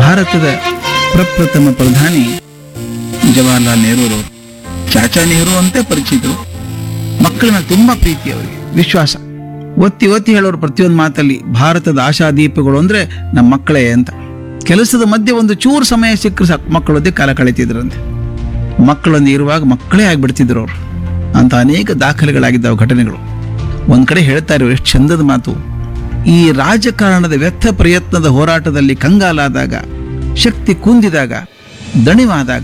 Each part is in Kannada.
ಭಾರತದ ಪ್ರಪ್ರಥಮ ಪ್ರಧಾನಿ ಜವಾಹರ್ಲಾಲ್ ನೆಹರೂರವರು ಚಾಚಾ ನೆಹರು ಅಂತೆ ಪರಿಚಿತರು ಮಕ್ಕಳ ಮೇಲೆ ತುಂಬಾ ಪ್ರೀತಿ ಅವರಿಗೆ ವಿಶ್ವಾಸ ಒತ್ತಿ ಒತ್ತಿ ಹೇಳೋರು ಪ್ರತಿಯೊಂದು ಮಾತಲ್ಲಿ ಭಾರತದ ಆಶಾದೀಪಗಳು ಅಂದ್ರೆ ನಮ್ಮ ಮಕ್ಕಳೇ ಅಂತ ಕೆಲಸದ ಮಧ್ಯೆ ಒಂದು ಚೂರು ಸಮಯ ಸಿಕ್ಕರೆ ಸಾಕು ಮಕ್ಕಳೊಂದಿಗೆ ಕಾಲ ಕಳೀತಿದ್ರಂತೆ ಮಕ್ಕಳೊಂದಿಗೆ ಇರುವಾಗ ಮಕ್ಕಳೇ ಆಗ್ಬಿಡ್ತಿದ್ರು ಅವರು ಅಂತ ಅನೇಕ ದಾಖಲೆಗಳಾಗಿದ್ದಾವೆ ಘಟನೆಗಳು ಒಂದ್ ಕಡೆ ಹೇಳ್ತಾರೆ ಎಷ್ಟು ಚಂದದ ಮಾತು ಈ ರಾಜಕಾರಣದ ವ್ಯರ್ಥ ಪ್ರಯತ್ನದ ಹೋರಾಟದಲ್ಲಿ ಕಂಗಾಲಾದಾಗ ಶಕ್ತಿ ಕುಂದಿದಾಗ ದಣಿವಾದಾಗ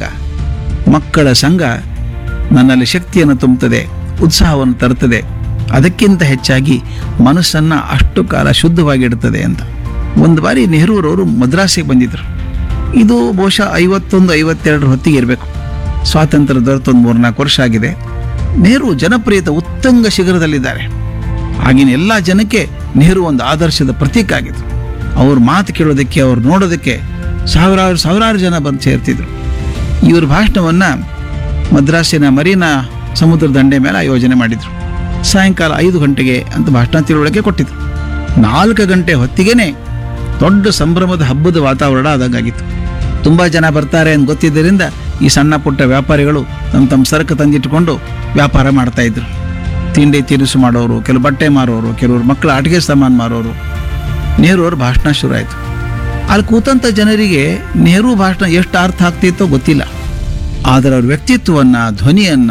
ಮಕ್ಕಳ ಸಂಘ ನನ್ನಲ್ಲಿ ಶಕ್ತಿಯನ್ನು ತುಂಬುತ್ತದೆ ಉತ್ಸಾಹವನ್ನು ತರುತ್ತದೆ ಅದಕ್ಕಿಂತ ಹೆಚ್ಚಾಗಿ ಮನಸ್ಸನ್ನ ಅಷ್ಟು ಕಾಲ ಶುದ್ಧವಾಗಿಡುತ್ತದೆ ಅಂತ ಒಂದು ಬಾರಿ ನೆಹರೂರವರು ಮದ್ರಾಸಿಗೆ ಬಂದಿದ್ರು ಇದು ಬಹುಶಃ ಐವತ್ತೊಂದು ಐವತ್ತೆರಡರ ಹೊತ್ತಿಗೆ ಇರಬೇಕು ಸ್ವಾತಂತ್ರ್ಯ ದೊರೆತೊಂದು ಮೂರ್ನಾಲ್ಕು ವರ್ಷ ಆಗಿದೆ ನೆಹರು ಜನಪ್ರಿಯತೆ ಉತ್ತಂಗ ಶಿಖರದಲ್ಲಿದ್ದಾರೆ ಆಗಿನ ಎಲ್ಲ ಜನಕ್ಕೆ ನೆಹರು ಒಂದು ಆದರ್ಶದ ಪ್ರತೀಕ ಆಗಿದ್ರು ಅವ್ರ ಮಾತು ಕೇಳೋದಕ್ಕೆ ಅವ್ರು ನೋಡೋದಕ್ಕೆ ಸಾವಿರಾರು ಸಾವಿರಾರು ಜನ ಬಂದು ಸೇರ್ತಿದ್ರು ಇವ್ರ ಭಾಷಣವನ್ನ ಮದ್ರಾಸಿನ ಮರೀನಾ ಸಮುದ್ರ ದಂಡೆ ಮೇಲೆ ಆಯೋಜನೆ ಮಾಡಿದ್ರು ಸಾಯಂಕಾಲ ಐದು ಗಂಟೆಗೆ ಅಂತ ಭಾಷಣ ತಿಳುವಳಿಕೆ ಕೊಟ್ಟಿದ್ರು ನಾಲ್ಕು ಗಂಟೆ ಹೊತ್ತಿಗೆನೆ ದೊಡ್ಡ ಸಂಭ್ರಮದ ಹಬ್ಬದ ವಾತಾವರಣ ಆದಂಗಾಗಿತ್ತು ತುಂಬಾ ಜನ ಬರ್ತಾರೆ ಅಂತ ಗೊತ್ತಿದ್ದರಿಂದ ಈ ಸಣ್ಣ ಪುಟ್ಟ ವ್ಯಾಪಾರಿಗಳು ತಮ್ಮ ತಮ್ಮ ಸರಕು ತಂದಿಟ್ಟುಕೊಂಡು ವ್ಯಾಪಾರ ಮಾಡ್ತಾ ಇದ್ರು ತಿಂಡಿ ತಿನಿಸು ಮಾಡೋರು ಕೆಲವು ಬಟ್ಟೆ ಮಾರೋರು ಕೆಲವರು ಮಕ್ಕಳ ಆಟಿಕೆ ಸಾಮಾನು ಮಾರೋರು ನೆಹರು ಅವ್ರ ಭಾಷಣ ಶುರು ಆಯಿತು ಅಲ್ಲಿ ಕೂತಂಥ ಜನರಿಗೆ ನೆಹರು ಭಾಷಣ ಎಷ್ಟು ಅರ್ಥ ಆಗ್ತಿತ್ತೋ ಗೊತ್ತಿಲ್ಲ ಆದರೆ ಅವ್ರ ವ್ಯಕ್ತಿತ್ವವನ್ನ ಧ್ವನಿಯನ್ನ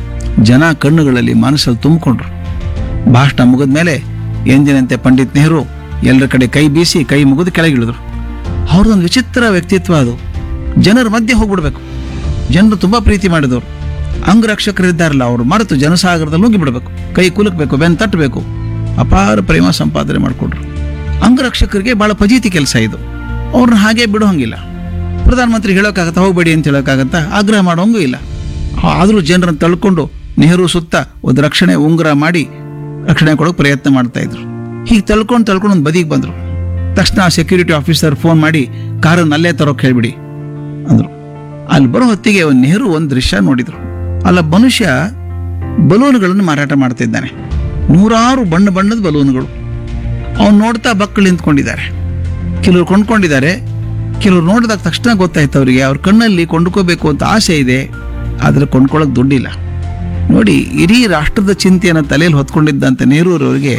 ಜನ ಕಣ್ಣುಗಳಲ್ಲಿ ಮನಸ್ಸಲ್ಲಿ ತುಂಬಿಕೊಂಡ್ರು ಭಾಷಣ ಮುಗಿದ ಮೇಲೆ ಎಂದಿನಂತೆ ಪಂಡಿತ್ ನೆಹರು ಎಲ್ಲರ ಕಡೆ ಕೈ ಬೀಸಿ ಕೈ ಮುಗಿದು ಕೆಳಗಿಳಿದ್ರು ಅವ್ರದ್ದೊಂದು ವಿಚಿತ್ರ ವ್ಯಕ್ತಿತ್ವ ಅದು ಜನರ ಮಧ್ಯೆ ಹೋಗ್ಬಿಡ್ಬೇಕು ಜನರು ತುಂಬಾ ಪ್ರೀತಿ ಮಾಡಿದವರು ಅಂಗರಕ್ಷಕರಿದ್ದಾರಲ್ಲ ಅವರು ಮರೆತು ಜನಸಾಗರದಲ್ಲಿ ನುಗ್ಗಿಬಿಡ್ಬೇಕು ಕೈ ಕುಲುಕ್ಬೇಕು ಬೆನ್ ತಟ್ಟಬೇಕು ಅಪಾರ ಪ್ರೇಮ ಸಂಪಾದನೆ ಮಾಡಿಕೊಂಡ್ರು ಅಂಗರಕ್ಷಕರಿಗೆ ಬಹಳ ಫಜೀತಿ ಕೆಲಸ ಇದು ಅವ್ರನ್ನ ಹಾಗೆ ಬಿಡೋ ಹಂಗಿಲ್ಲ ಪ್ರಧಾನಮಂತ್ರಿ ಹೇಳೋಕ್ಕಾಗತ್ತಾ ಹೋಗ್ಬೇಡಿ ಅಂತ ಹೇಳೋಕ್ಕಾಗತ್ತಾ ಆಗ್ರಹ ಮಾಡೋಂಗೂ ಇಲ್ಲ ಆದರೂ ಜನರನ್ನು ತಳ್ಕೊಂಡು ನೆಹರು ಸುತ್ತ ಒಂದು ರಕ್ಷಣೆ ಉಂಗುರ ಮಾಡಿ ರಕ್ಷಣೆ ಕೊಡೋಕೆ ಪ್ರಯತ್ನ ಮಾಡ್ತಾ ಇದ್ರು ಹೀಗೆ ತಳ್ಕೊಂಡು ತಳ್ಕೊಂಡು ಒಂದು ಬದಿಗೆ ಬಂದರು ತಕ್ಷಣ ಸೆಕ್ಯೂರಿಟಿ ಆಫೀಸರ್ ಫೋನ್ ಮಾಡಿ ಕಾರನ್ನು ಅಲ್ಲೇ ತರೋಕೆ ಹೇಳ್ಬಿಡಿ ಅಂದ್ರು ಅಲ್ಲಿ ಬರೋ ಹೊತ್ತಿಗೆ ಒಂದು ನೆಹರು ಒಂದು ದೃಶ್ಯ ನೋಡಿದ್ರು ಅಲ್ಲ ಮನುಷ್ಯ ಬಲೂನ್ಗಳನ್ನು ಮಾರಾಟ ಮಾಡ್ತಿದ್ದಾನೆ ನೂರಾರು ಬಣ್ಣ ಬಣ್ಣದ ಬಲೂನ್ಗಳು ಅವ್ನು ನೋಡ್ತಾ ಬಕ್ಕಳು ನಿಂತ್ಕೊಂಡಿದ್ದಾರೆ ಕೆಲವರು ಕೊಂಡ್ಕೊಂಡಿದ್ದಾರೆ ಕೆಲವರು ನೋಡಿದಾಗ ತಕ್ಷಣ ಗೊತ್ತಾಯ್ತು ಅವರಿಗೆ ಅವ್ರ ಕಣ್ಣಲ್ಲಿ ಕೊಂಡ್ಕೋಬೇಕು ಅಂತ ಆಸೆ ಇದೆ ಆದರೆ ಕೊಂಡ್ಕೊಳ್ಳೋಕೆ ದುಡ್ಡಿಲ್ಲ ನೋಡಿ ಇಡೀ ರಾಷ್ಟ್ರದ ಚಿಂತೆಯನ್ನು ತಲೆಯಲ್ಲಿ ಹೊತ್ಕೊಂಡಿದ್ದಂತೆ ನೆಹರೂರವರಿಗೆ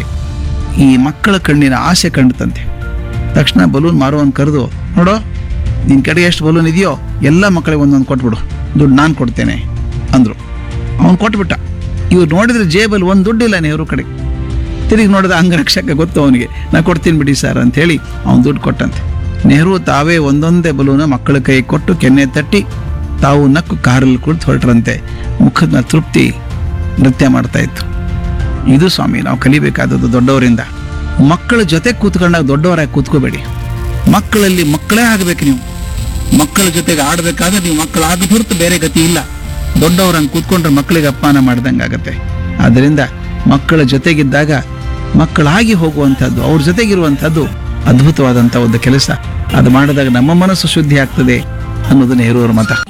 ಈ ಮಕ್ಕಳ ಕಣ್ಣಿನ ಆಸೆ ಕಂಡುತ್ತಂತೆ ತಕ್ಷಣ ಬಲೂನ್ ಮಾರುವನ್ ಕರೆದು ನೋಡೋ ನಿನ್ ಕಡೆ ಎಷ್ಟು ಬಲೂನ್ ಇದೆಯೋ ಎಲ್ಲ ಮಕ್ಕಳಿಗೆ ಒಂದೊಂದು ಕೊಟ್ಬಿಡು ದುಡ್ಡು ನಾನು ಕೊಡ್ತೇನೆ ಅಂದ್ರು ಅವನು ಕೊಟ್ಬಿಟ್ಟ ಇವ್ರು ನೋಡಿದ್ರೆ ಜೇಬಲ್ಲಿ ಒಂದು ದುಡ್ಡಿಲ್ಲ ನೆಹರು ಕಡೆ ತಿರುಗಿ ನೋಡಿದ ಅಂಗರಕ್ಷಕ ಗೊತ್ತು ಅವನಿಗೆ ನಾ ಕೊಡ್ತೀನಿ ಬಿಡಿ ಸರ್ ಅಂತ ಹೇಳಿ ಅವ್ನು ದುಡ್ಡು ಕೊಟ್ಟಂತೆ ನೆಹರು ತಾವೇ ಒಂದೊಂದೇ ಬಲೂನ ಮಕ್ಕಳ ಕೈ ಕೊಟ್ಟು ಕೆನ್ನೆ ತಟ್ಟಿ ತಾವು ನಕ್ಕು ಕಾರಲ್ಲಿ ಕುಳಿತು ಹೊರಟ್ರಂತೆ ಮುಖದ ತೃಪ್ತಿ ನೃತ್ಯ ಮಾಡ್ತಾ ಇತ್ತು ಇದು ಸ್ವಾಮಿ ನಾವು ಕಲಿಬೇಕಾದದ್ದು ದೊಡ್ಡವರಿಂದ ಮಕ್ಕಳ ಜೊತೆ ಕೂತ್ಕೊಂಡಾಗ ದೊಡ್ಡವರಾಗಿ ಕೂತ್ಕೋಬೇಡಿ ಮಕ್ಕಳಲ್ಲಿ ಮಕ್ಕಳೇ ಆಗಬೇಕು ನೀವು ಮಕ್ಕಳ ಜೊತೆಗೆ ಆಡಬೇಕಾದ್ರೆ ನೀವು ಮಕ್ಕಳು ಆಗ ಹೊರತು ಬೇರೆ ಗತಿ ಇಲ್ಲ ದೊಡ್ಡವರಂಗೆ ಕೂತ್ಕೊಂಡ್ರೆ ಮಕ್ಕಳಿಗೆ ಅಪಮಾನ ಮಾಡ್ದಂಗೆ ಆಗತ್ತೆ ಆದ್ದರಿಂದ ಮಕ್ಕಳ ಜೊತೆಗಿದ್ದಾಗ ಮಕ್ಕಳಾಗಿ ಹೋಗುವಂಥದ್ದು ಅವ್ರ ಜೊತೆಗಿರುವಂಥದ್ದು ಅದ್ಭುತವಾದಂಥ ಒಂದು ಕೆಲಸ ಅದು ಮಾಡಿದಾಗ ನಮ್ಮ ಮನಸ್ಸು ಶುದ್ಧಿ ಆಗ್ತದೆ ಅನ್ನೋದು ನೆಹರು ಅವರ ಮತ